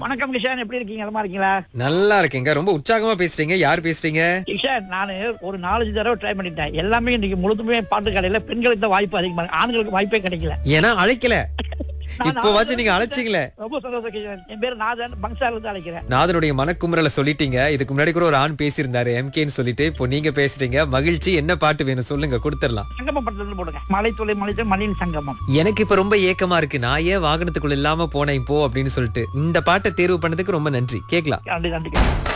வணக்கம் கிஷான் எப்படி இருக்கீங்க நலமா இருக்கீங்களா நல்லா இருக்கேங்க ரொம்ப உற்சாகமா பேசுறீங்க யார் பேசுறீங்க கிஷான் நானு ஒரு நாலஞ்சு தடவை ட்ரை பண்ணிட்டேன் எல்லாமே இன்னைக்கு முழுதுமே பாட்டு கடையில பெண்களுக்கு தான் வாய்ப்பு அதிகமா இருக்கு. ஆண்களுக்கு வாய்ப்பே கிடைக்கல ஏன்னா அழைக்கல நான் இப்போவாச்சும் நீங்க அழைச்சிங்களே ரொம்ப சந்தோஷம் கிஷான் என் பேர் நாதன் பங்சால இருந்து அழைக்கிறேன் நாதனுடைய மனக்குமுறல சொல்லிட்டீங்க இதுக்கு முன்னாடி கூட ஒரு ஆண் பேசியிருந்தாரு எம்கேன்னு சொல்லிட்டு இப்போ நீங்க பேசுறீங்க மகிழ்ச்சி என்ன பாட்டு வேணும் சொல்லுங்க கொடுத்துடலாம் சங்கமம் படத்துல இருந்து போடுங்க மலை துளை மலை மணியின் சங்கமம் எனக்கு இப்ப ரொம்ப ஏக்கமா இருக்கு நான் ஏன் வாகனத்துக்குள்ள இல்லாம போனேன் இப்போ அப்படின்னு சொல்லிட்டு இந்த பாட்டை தேர்வு பண்ணதுக்கு ரொம்ப நன்றி கேக்கலாம் நன்றி நன்றி